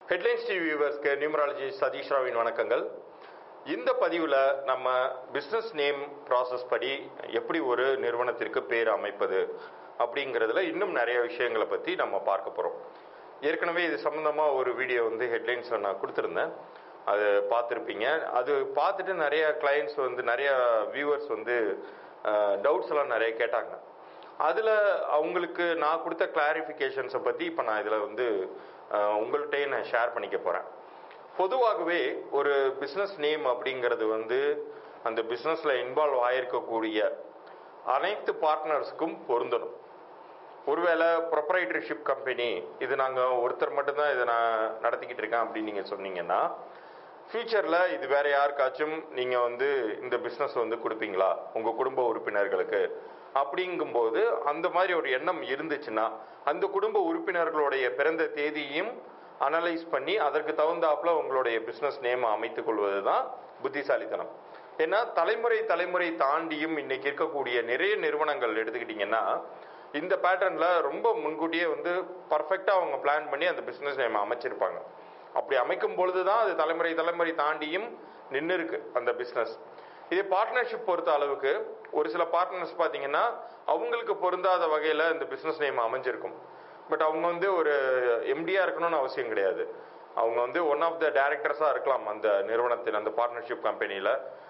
headlines TV வியூவர்ஸ்க்கு numerology Satish ராவின் வணக்கங்கள் இந்த பதிவில் நம்ம பிஸ்னஸ் நேம் ப்ராசஸ் படி எப்படி ஒரு நிறுவனத்திற்கு பேர் அமைப்பது அப்படிங்கிறதுல இன்னும் நிறைய விஷயங்களை பற்றி நம்ம பார்க்க போகிறோம் ஏற்கனவே இது சம்மந்தமாக ஒரு வீடியோ வந்து ஹெட்லைன்ஸில் நான் கொடுத்துருந்தேன் அது பார்த்துருப்பீங்க அது பார்த்துட்டு நிறைய கிளைண்ட்ஸ் வந்து நிறைய வியூவர்ஸ் வந்து டவுட்ஸ் எல்லாம் நிறைய கேட்டாங்க அதில் அவங்களுக்கு நான் கொடுத்த கிளாரிஃபிகேஷன்ஸை பற்றி இப்போ நான் இதில் வந்து அஹ், உங்கள்கிட்டயே நான் ஷேர் பண்ணிக்க போகிறேன் பொதுவாகவே ஒரு பிஸ்னஸ் நேம் அப்படிங்கிறது வந்து அந்த பிஸ்னஸில் இன்வால்வ் ஆயிருக்கக்கூடிய அனைத்து பார்ட்னர்ஸ்க்கும் பொருந்தணும் ஒருவேளை ப்ரொப்ரைட்டர்ஷிப் கம்பெனி இது நாங்கள் ஒருத்தர் மட்டும்தான் இதை நான் நடத்திக்கிட்டு இருக்கேன் அப்படின்னு நீங்கள் சொன்னீங்கன்னா ஃபியூச்சரில் இது வேற யாருக்காச்சும் நீங்கள் வந்து இந்த பிஸ்னஸ் வந்து கொடுப்பீங்களா உங்கள் குடும்ப உறுப்பினர்களுக்கு அப்படிங்கும்போது அந்த மாதிரி ஒரு எண்ணம் இருந்துச்சுன்னா அந்த குடும்ப உறுப்பினர்களுடைய பிறந்த தேதியையும் அனலைஸ் பண்ணி அதற்கு தகுந்தாப்புல உங்களுடைய பிஸ்னஸ் நேம் அமைத்துக் கொள்வது தான் புத்திசாலித்தனம் ஏன்னா தலைமுறை தலைமுறை தாண்டியும் இன்னைக்கு இருக்கக்கூடிய நிறைய நிறுவனங்கள் எடுத்துக்கிட்டிங்கன்னா இந்த பேட்டர்னில் ரொம்ப முன்கூட்டியே வந்து பர்ஃபெக்டாக அவங்க பிளான் பண்ணி அந்த பிஸ்னஸ் நேம் அமைச்சிருப்பாங்க அப்படி அமைக்கும் பொழுது தான் அது தலைமுறை தலைமுறை தாண்டியும் நின்று இருக்கு அந்த பிஸ்னஸ் இதே பார்ட்னர்ஷிப் பொறுத்த அளவுக்கு ஒரு சில பார்ட்னர்ஸ் பார்த்தீங்கன்னா அவங்களுக்கு பொருந்தாத வகையில் இந்த பிஸ்னஸ் நேம் அமைஞ்சிருக்கும் பட் அவங்க வந்து ஒரு எம்டியா இருக்கணும்னு அவசியம் கிடையாது அவங்க வந்து ஒன் ஆஃப் த டைரக்டர்ஸாக இருக்கலாம் அந்த நிறுவனத்தில் அந்த பார்ட்னர்ஷிப் கம்பெனியில்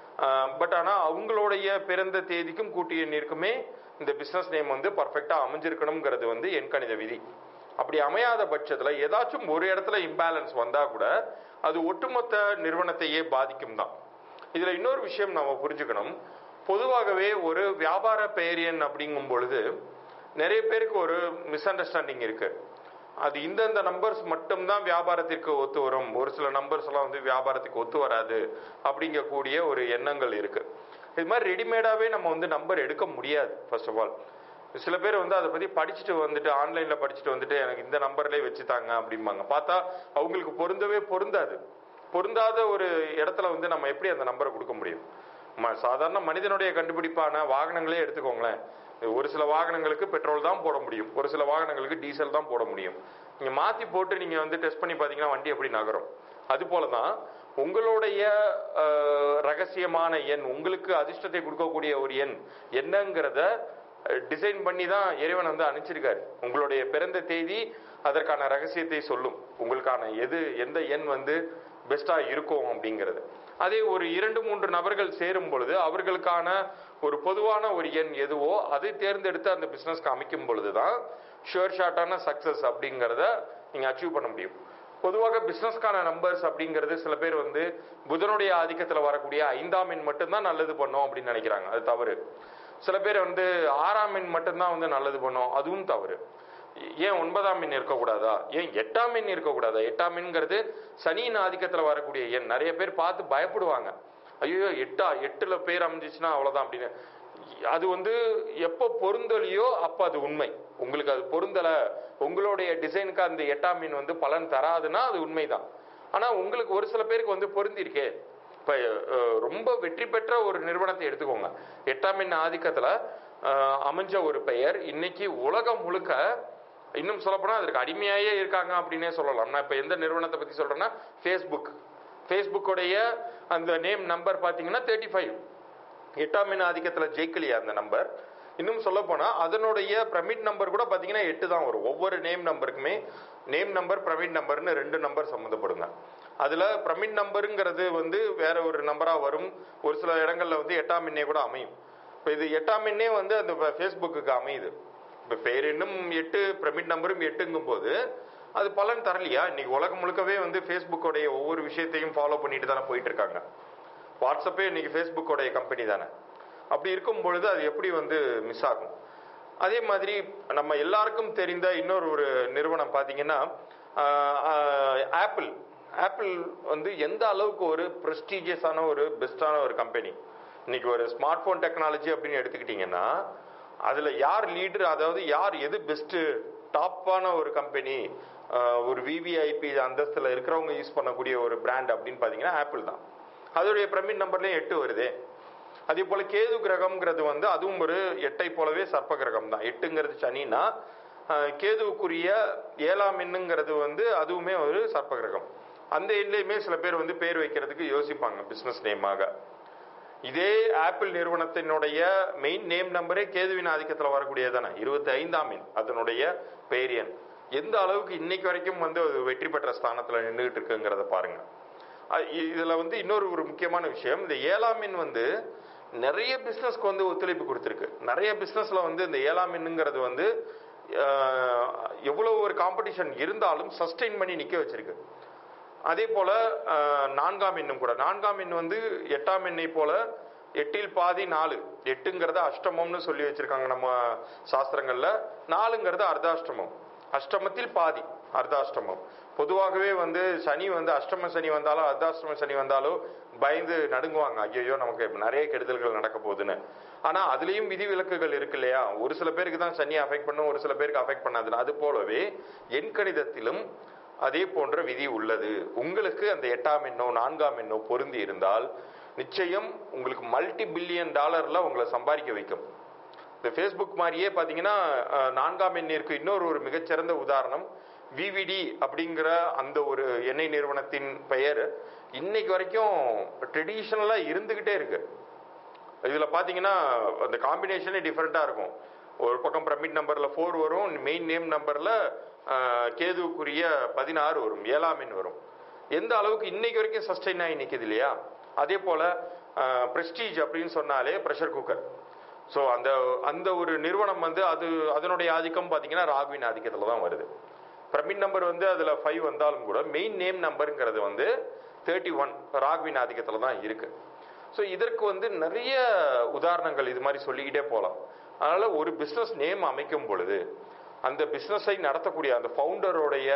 பட் ஆனால் அவங்களுடைய பிறந்த தேதிக்கும் கூட்டிய எண்ணிற்குமே இந்த பிஸ்னஸ் நேம் வந்து பர்ஃபெக்டாக அமைஞ்சிருக்கணுங்கிறது வந்து எண் கணித விதி அப்படி அமையாத பட்சத்தில் ஏதாச்சும் ஒரு இடத்துல இம்பேலன்ஸ் வந்தால் கூட அது ஒட்டுமொத்த நிறுவனத்தையே பாதிக்கும் தான் இதில் இன்னொரு விஷயம் நம்ம புரிஞ்சுக்கணும் பொதுவாகவே ஒரு வியாபார பெயர் எண் அப்படிங்கும் பொழுது நிறைய பேருக்கு ஒரு மிஸ் அண்டர்ஸ்டாண்டிங் இருக்கு அது இந்தந்த நம்பர்ஸ் மட்டும்தான் வியாபாரத்திற்கு ஒத்து வரும் ஒரு சில நம்பர்ஸ் எல்லாம் வந்து வியாபாரத்துக்கு ஒத்து வராது அப்படிங்கக்கூடிய ஒரு எண்ணங்கள் இருக்கு இது மாதிரி ரெடிமேடாவே நம்ம வந்து நம்பர் எடுக்க முடியாது ஃபர்ஸ்ட் ஆஃப் ஆல் சில பேர் வந்து அதை பத்தி படிச்சுட்டு வந்துட்டு ஆன்லைன்ல படிச்சுட்டு வந்துட்டு எனக்கு இந்த நம்பர்லேயே வச்சுத்தாங்க அப்படிம்பாங்க பார்த்தா அவங்களுக்கு பொருந்தவே பொருந்தாது பொருந்தாத ஒரு இடத்துல வந்து நம்ம எப்படி அந்த நம்பரை கொடுக்க முடியும் ம- சாதாரண மனிதனுடைய கண்டுபிடிப்பான வாகனங்களே எடுத்துக்கோங்களேன் ஒரு சில வாகனங்களுக்கு பெட்ரோல் தான் போட முடியும் ஒரு சில வாகனங்களுக்கு டீசல் தான் போட முடியும் நீங்க மாத்தி போட்டு நீங்க வந்து டெஸ்ட் பண்ணி பாத்தீங்கன்னா வண்டி எப்படி நகரும் அது போலதான் உங்களுடைய அஹ், ரகசியமான எண் உங்களுக்கு அதிர்ஷ்டத்தை கொடுக்கக்கூடிய ஒரு எண் என்னங்கிறத டிசைன் பண்ணி தான் இறைவன் வந்து அனுப்பிச்சிருக்காரு உங்களுடைய பிறந்த தேதி அதற்கான ரகசியத்தை சொல்லும் உங்களுக்கான எது எந்த எண் வந்து பெஸ்டா இருக்கும் அப்படிங்கிறது அதே ஒரு இரண்டு மூன்று நபர்கள் சேரும் பொழுது அவர்களுக்கான ஒரு பொதுவான ஒரு எண் எதுவோ அதை தேர்ந்தெடுத்து அந்த பிசினஸ்க்கு அமைக்கும் பொழுது தான் ஷுவர் ஷார்ட்டான சக்சஸ் அப்படிங்கிறத நீங்க அச்சீவ் பண்ண முடியும் பொதுவாக பிசினஸ்க்கான நம்பர்ஸ் அப்படிங்கிறது சில பேர் வந்து புதனுடைய ஆதிக்கத்துல வரக்கூடிய ஐந்தாம் எண் மட்டும்தான் நல்லது பண்ணும் அப்படின்னு நினைக்கிறாங்க அது தவறு சில பேர் வந்து ஆறாம் எண் மட்டும்தான் வந்து நல்லது பண்ணும் அதுவும் தவறு ஏன் ஒன்பதாம் எண் இருக்கக்கூடாதா ஏன் எட்டாம் எண் இருக்கக்கூடாதா எட்டாம் எண்ங்கிறது சனியின் ஆதிக்கத்துல வரக்கூடிய எண் நிறைய பேர் பார்த்து பயப்படுவாங்க ஐயோ எட்டா எட்டுல பேர் அமைஞ்சிச்சுன்னா அவ்வளவுதான் அப்படின்னு அது வந்து எப்போ பொருந்தலையோ அப்ப அது உண்மை உங்களுக்கு அது பொருந்தல உங்களுடைய டிசைனுக்கு அந்த எட்டாம் மீன் வந்து பலன் தராதுன்னா அது உண்மைதான் ஆனா உங்களுக்கு ஒரு சில பேருக்கு வந்து பொருந்திருக்கே இப்ப அஹ், ரொம்ப வெற்றி பெற்ற ஒரு நிறுவனத்தை எடுத்துக்கோங்க எட்டாம் எண் ஆதிக்கத்துல அஹ், அமைஞ்ச ஒரு பெயர் இன்னைக்கு உலகம் முழுக்க இன்னும் சொல்லப்போனா அதற்கு அடிமையாயே இருக்காங்க அப்படின்னே சொல்லலாம் நான் இப்ப எந்த நிறுவனத்தை பத்தி சொல்றேன்னா ஃபேஸ்புக் ஃபேஸ்புக்கோடைய அந்த நேம் நம்பர் பாத்தீங்கன்னா தேர்ட்டி ஃபைவ் எட்டாம் எண் ஆதிக்கத்துல ஜெயிக்கலையா அந்த நம்பர் இன்னும் சொல்ல போனா அதனுடைய பிரமிட் நம்பர் கூட பாத்தீங்கன்னா எட்டு தான் வரும் ஒவ்வொரு நேம் நம்பருக்குமே நேம் நம்பர் பிரமிட் நம்பர்னு ரெண்டு நம்பர் சம்மந்தப்படுங்க அதுல பிரமிட் நம்பருங்கிறது வந்து வேற ஒரு நம்பரா வரும் ஒரு சில இடங்கள்ல வந்து எட்டாம் எண்ணே கூட அமையும் இப்போ இது எட்டாம் எண்ணே வந்து அந்த ஃபேஸ்புக்கு அமையுது இப்போ பேரெண்ணும் எட்டு பிரமிட் நம்பரும் எட்டுங்கும் போது அது பலன் தரலையா இன்னைக்கு உலகம் முழுக்கவே வந்து ஃபேஸ்புக்கோடைய ஒவ்வொரு விஷயத்தையும் ஃபாலோ பண்ணிட்டு தானே போயிட்டு இருக்காங்க வாட்ஸ்அப்பே இன்னைக்கு ஃபேஸ்புக்கோடைய கம்பெனி தானே அப்படி இருக்கும் பொழுது அது எப்படி வந்து மிஸ் ஆகும் அதே மாதிரி நம்ம எல்லாருக்கும் தெரிந்த இன்னொரு ஒரு நிறுவனம் பார்த்தீங்கன்னா ஆப்பிள் ஆப்பிள் வந்து எந்த அளவுக்கு ஒரு ப்ரெஸ்டீஜியஸான ஒரு பெஸ்டான ஒரு கம்பெனி இன்னைக்கு ஒரு ஸ்மார்ட் ஃபோன் டெக்னாலஜி அப்படின்னு எடுத்துக்கிட்டிங்கன்னா அதில் யார் லீடர் அதாவது யார் எது பெஸ்ட்டு டாப்பான ஒரு கம்பெனி ஒரு விவிஐபி அந்தஸ்தில் இருக்கிறவங்க யூஸ் பண்ணக்கூடிய ஒரு பிராண்ட் அப்படின்னு பார்த்தீங்கன்னா ஆப்பிள் தான் அதோடைய பிரமிட் நம்பர்லேயும் எட்டு வருதே அதே போல கேது கிரகம்ங்கிறது வந்து அதுவும் ஒரு எட்டை போலவே சர்ப்ப கிரகம் தான் எட்டுங்கிறது சனினா அஹ், கேதுவுக்குரிய ஏழாம் எண்ணுங்கிறது வந்து அதுவுமே ஒரு சர்ப்ப கிரகம் அந்த எண்ணிலையுமே சில பேர் வந்து பேர் வைக்கிறதுக்கு யோசிப்பாங்க பிசினஸ் நேமாக இதே ஆப்பிள் நிறுவனத்தினுடைய மெயின் நேம் நம்பரே கேதுவின் ஆதிக்கத்தில் வரக்கூடியதானே இருபத்தி ஐந்தாம் எண் அதனுடைய பெயர் எண் எந்த அளவுக்கு இன்னைக்கு வரைக்கும் வந்து அது வெற்றி பெற்ற ஸ்தானத்துல நின்றுகிட்டு இருக்குங்கிறத பாருங்க அஹ் இ- இதுல வந்து இன்னொரு ஒரு முக்கியமான விஷயம் இந்த ஏழாம் எண் வந்து நிறைய பிசினஸ்க்கு வந்து ஒத்துழைப்பு கொடுத்துருக்கு நிறைய பிசினஸ்ல வந்து இந்த ஏழாம் எண்ணுங்கிறது வந்து அஹ், எவ்வளவு ஒரு காம்படிஷன் இருந்தாலும் சஸ்டெயின் பண்ணி நிக்க வச்சிருக்கு அதே போல அஹ், நான்காம் எண்ணும் கூட நான்காம் எண் வந்து எட்டாம் எண்ணை போல எட்டில் பாதி நாலு எட்டுங்கிறத அஷ்டமம்னு சொல்லி வச்சிருக்காங்க நம்ம சாஸ்திரங்கள்ல நாலுங்கிறது அர்த்தாஷ்டமம் அஷ்டமத்தில் பாதி அர்த்தாஷ்டமம் பொதுவாகவே வந்து சனி வந்து அஷ்டம சனி வந்தாலோ அர்த்தாஷ்டம சனி வந்தாலோ பயந்து நடுங்குவாங்க ஐயோ நமக்கு நிறைய கெடுதல்கள் நடக்க போகுதுன்னு ஆனா அதுலயும் விதிவிலக்குகள் இருக்கு இல்லையா ஒரு சில பேருக்கு தான் சனி அஃபெக்ட் பண்ணும் ஒரு சில பேருக்கு அஃபெக்ட் பண்ணாது அது போலவே எண் கணிதத்திலும் அதே போன்ற விதி உள்ளது உங்களுக்கு அந்த எட்டாம் எண்ணோ நான்காம் எண்ணோ பொருந்தி இருந்தால் நிச்சயம் உங்களுக்கு மல்டி பில்லியன் டாலர்ல உங்களை சம்பாதிக்க வைக்கும் இந்த ஃபேஸ்புக் மாதிரியே பார்த்தீங்கன்னா அஹ், நான்காம் எண்ணிற்கு இன்னொரு ஒரு மிகச்சிறந்த உதாரணம் விவிடி அப்படிங்கிற அந்த ஒரு எண்ணெய் நிறுவனத்தின் பெயர் இன்னைக்கு வரைக்கும் ட்ரெடிஷ்னலாக இருந்துகிட்டே இருக்கு இதுல பாத்தீங்கன்னா அந்த காம்பினேஷனே டிஃப்ரெண்டா இருக்கும் ஒரு பக்கம் பிரமிட் நம்பர்ல ஃபோர் வரும் மெயின் நேம் நம்பர்ல கேதுவுக்குரிய பதினாறு வரும் ஏழாம் எண் வரும் எந்த அளவுக்கு இன்னைக்கு வரைக்கும் சஸ்டெயின் ஆகி நிக்குது இல்லையா அதே போல பிரஸ்டீஜ் அப்படின்னு சொன்னாலே ப்ரெஷர் குக்கர் ஸோ அந்த அந்த ஒரு நிறுவனம் வந்து அது அதனுடைய ஆதிக்கம் பார்த்தீங்கன்னா ராகுவின் ஆதிக்கத்தில் தான் வருது பிரமிட் நம்பர் வந்து அதில் ஃபைவ் வந்தாலும் கூட மெயின் நேம் நம்பருங்கிறது வந்து தேர்ட்டி ஒன் ராகுவின் ஆதிக்கத்தில் தான் இருக்கு ஸோ இதற்கு வந்து நிறைய உதாரணங்கள் இது மாதிரி சொல்லிக்கிட்டே போகலாம் அதனால ஒரு பிஸ்னஸ் நேம் அமைக்கும் பொழுது அந்த பிஸ்னஸை நடத்தக்கூடிய அந்த ஃபவுண்டரோடைய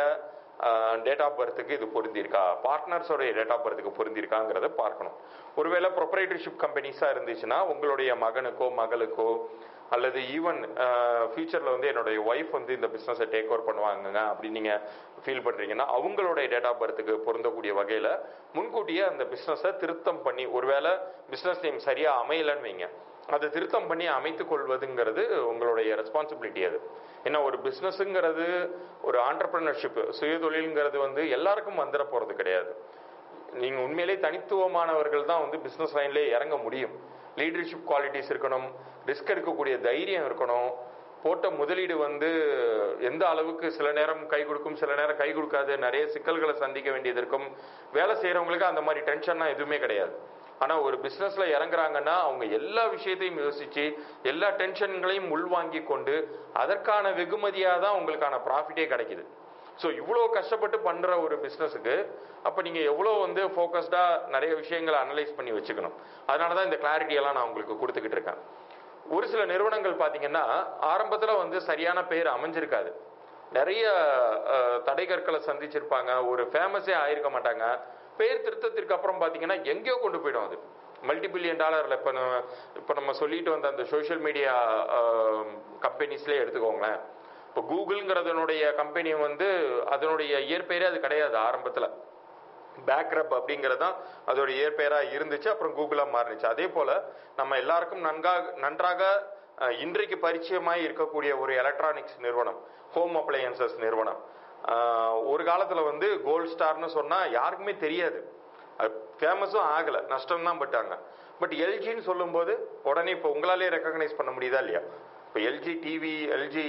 டேட் ஆஃப் பர்த்துக்கு இது பொருந்திருக்கா பார்ட்னர்ஸோடைய டேட் ஆஃப் பர்த்துக்கு பொருந்திருக்காங்கிறத பார்க்கணும் ஒருவேளை ப்ரொப்ரைட்டர்ஷிப் கம்பெனிஸாக இருந்துச்சுன்னா உங்களுடைய மகனுக்கோ மகளுக்கோ அல்லது ஈவன் ஃபியூச்சரில் வந்து என்னுடைய ஒய்ஃப் வந்து இந்த பிஸ்னஸை டேக் ஓவர் பண்ணுவாங்கங்க அப்படின்னு நீங்கள் ஃபீல் பண்ணுறீங்கன்னா அவங்களுடைய டேட் ஆஃப் பர்த்துக்கு பொருந்தக்கூடிய வகையில் முன்கூட்டியே அந்த பிஸ்னஸை திருத்தம் பண்ணி ஒருவேளை பிஸ்னஸ் நேம் சரியாக அமையலைன்னு வைங்க அதை திருத்தம் பண்ணி அமைத்துக் கொள்வதுங்கிறது உங்களுடைய ரெஸ்பான்சிபிலிட்டி அது ஏன்னா ஒரு பிஸ்னஸுங்கிறது ஒரு ஆண்டர்பிரினர்ஷிப் சுயதொழில்ங்கிறது வந்து எல்லாருக்கும் வந்துட போகிறது கிடையாது நீங்க உண்மையிலே தனித்துவமானவர்கள் தான் வந்து பிசினஸ் லைன்ல இறங்க முடியும் லீடர்ஷிப் குவாலிட்டிஸ் இருக்கணும் ரிஸ்க் எடுக்கக்கூடிய தைரியம் இருக்கணும் போட்ட முதலீடு வந்து எந்த அளவுக்கு சில நேரம் கை கொடுக்கும் சில நேரம் கை கொடுக்காது நிறைய சிக்கல்களை சந்திக்க வேண்டியது இருக்கும் வேலை செய்யறவங்களுக்கு அந்த மாதிரி டென்ஷன்லாம் எதுவுமே கிடையாது ஆனா ஒரு பிசினஸ்ல இறங்குறாங்கன்னா அவங்க எல்லா விஷயத்தையும் யோசிச்சு எல்லா டென்ஷன்களையும் உள்வாங்கி கொண்டு அதற்கான வெகுமதியா தான் உங்களுக்கான ப்ராஃபிட்டே கிடைக்குது ஸோ இவ்வளோ கஷ்டப்பட்டு பண்ற ஒரு பிஸ்னஸுக்கு அப்போ நீங்க எவ்வளோ வந்து ஃபோக்கஸ்டா நிறைய விஷயங்களை அனலைஸ் பண்ணி வச்சுக்கணும் அதனால தான் இந்த கிளாரிட்டி எல்லாம் நான் உங்களுக்கு கொடுத்துக்கிட்டு இருக்கேன் ஒரு சில நிறுவனங்கள் பார்த்தீங்கன்னா ஆரம்பத்தில் வந்து சரியான பேர் அமைஞ்சிருக்காது நிறைய அஹ், தடைக்கற்களை சந்திச்சிருப்பாங்க ஒரு ஃபேமஸே ஆயிருக்க மாட்டாங்க பேர் திருத்தத்திற்கு அப்புறம் பார்த்தீங்கன்னா எங்கேயோ கொண்டு போயிடும் அது மல்டி பில்லியன் டாலரில் இப்போ நம்ம இப்போ நம்ம சொல்லிட்டு வந்த அந்த சோஷியல் மீடியா கம்பெனிஸ்லேயே எடுத்துக்கோங்களேன் இப்போ கூகுள்ங்கிறதனுடைய கம்பெனி வந்து அதனுடைய இயற்பெயரே அது கிடையாது ஆரம்பத்தில் பேக்ரப் அப்படிங்கிறது தான் அதோட இயற்பெயராக இருந்துச்சு அப்புறம் கூகுளாக மாறினுச்சு அதே போல் நம்ம எல்லாருக்கும் நன்காக நன்றாக அஹ், இன்றைக்கு பரிச்சயமாய் இருக்கக்கூடிய ஒரு எலக்ட்ரானிக்ஸ் நிறுவனம் ஹோம் அப்ளையன்சஸ் நிறுவனம் அஹ், ஒரு காலத்தில் வந்து கோல்ட் ஸ்டார்னு சொன்னால் யாருக்குமே தெரியாது அது ஃபேமஸும் ஆகலை நஷ்டம் தான் பட்டாங்க பட் எல்ஜின்னு சொல்லும்போது உடனே இப்போ உங்களாலே ரெக்கக்னைஸ் பண்ண முடியுதா இல்லையா இப்போ LG TV LG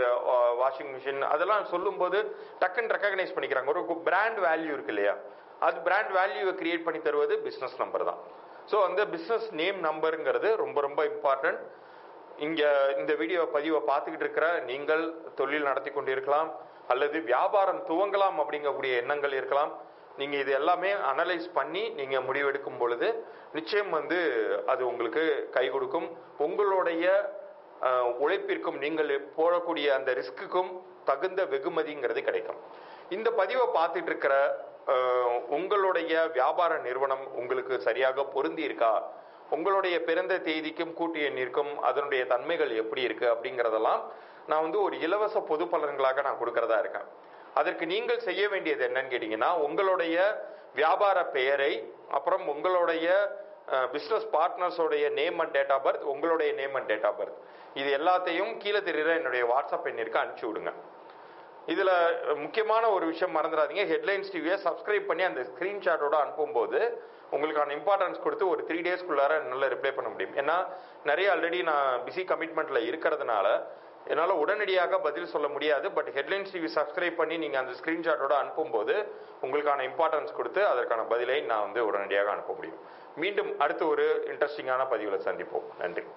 washing machine அதெல்லாம் சொல்லும்போது டக்குன்னு ரெக்கக்னைஸ் பண்ணிக்கிறாங்க ஒரு பிராண்ட் வேல்யூ இருக்கு இல்லையா அது பிராண்ட் வேல்யூவை கிரியேட் பண்ணி தருவது பிஸ்னஸ் நம்பர் தான் ஸோ அந்த பிஸ்னஸ் நேம் நம்பருங்கிறது ரொம்ப ரொம்ப இம்பார்ட்டன்ட் இங்க இந்த வீடியோ பதிவை பார்த்துக்கிட்டு இருக்கிற நீங்கள் தொழில் நடத்தி கொண்டிருக்கலாம் அல்லது வியாபாரம் துவங்கலாம் அப்படிங்கக்கூடிய எண்ணங்கள் இருக்கலாம் நீங்க இது எல்லாமே அனலைஸ் பண்ணி நீங்க முடிவெடுக்கும் பொழுது நிச்சயம் வந்து அது உங்களுக்கு கை கொடுக்கும் உங்களுடைய அஹ், உழைப்பிற்கும் நீங்கள் போடக்கூடிய அந்த ரிஸ்க்குக்கும் தகுந்த வெகுமதிங்கிறது கிடைக்கும் இந்த பதிவை பார்த்துட்டு இருக்கிற அஹ், உங்களுடைய வியாபார நிறுவனம் உங்களுக்கு சரியாக பொருந்தி இருக்கா உங்களுடைய பிறந்த தேதிக்கும் கூட்டு எண்ணிற்கும் அதனுடைய தன்மைகள் எப்படி இருக்கு அப்படிங்கறதெல்லாம் நான் வந்து ஒரு இலவச பொது பலன்களாக நான் கொடுக்கறதா இருக்கேன் அதற்கு நீங்கள் செய்ய வேண்டியது என்னன்னு கேட்டீங்கன்னா உங்களுடைய வியாபார பெயரை அப்புறம் உங்களுடைய பிஸ்னஸ் பார்ட்னர்ஸோடைய name and date of birth உங்களுடைய name and date of birth இது எல்லாத்தையும் கீழே தெரியுற என்னுடைய வாட்ஸ்அப் எண்ணிற்கு அனுப்பிச்சி விடுங்க இதுல முக்கியமான ஒரு விஷயம் மறந்துடாதீங்க ஹெட்லைன்ஸ் டிவியை சப்ஸ்கிரைப் பண்ணி அந்த ஸ்கிரீன்ஷாட்டோட அனுப்பும்போது உங்களுக்கான இம்பார்ட்டன்ஸ் கொடுத்து ஒரு த்ரீ டேஸ்க்குள்ளார நல்லா ரிப்ளை பண்ண முடியும் ஏன்னா நிறைய ஆல்ரெடி நான் பிஸி கமிட்மெண்ட்ல இருக்கிறதுனால என்னால் உடனடியாக பதில் சொல்ல முடியாது பட் ஹெட்லைன்ஸ் டிவி சப்ஸ்கிரைப் பண்ணி நீங்கள் அந்த ஸ்க்ரீன்ஷாட்டோட அனுப்பும்போது உங்களுக்கான இம்பார்ட்டன்ஸ் கொடுத்து அதற்கான பதிலை நான் வந்து உடனடியாக அனுப்ப முடியும் மீண்டும் அடுத்து ஒரு இன்ட்ரெஸ்டிங்கான பதிவில் சந்திப்போம் நன்றி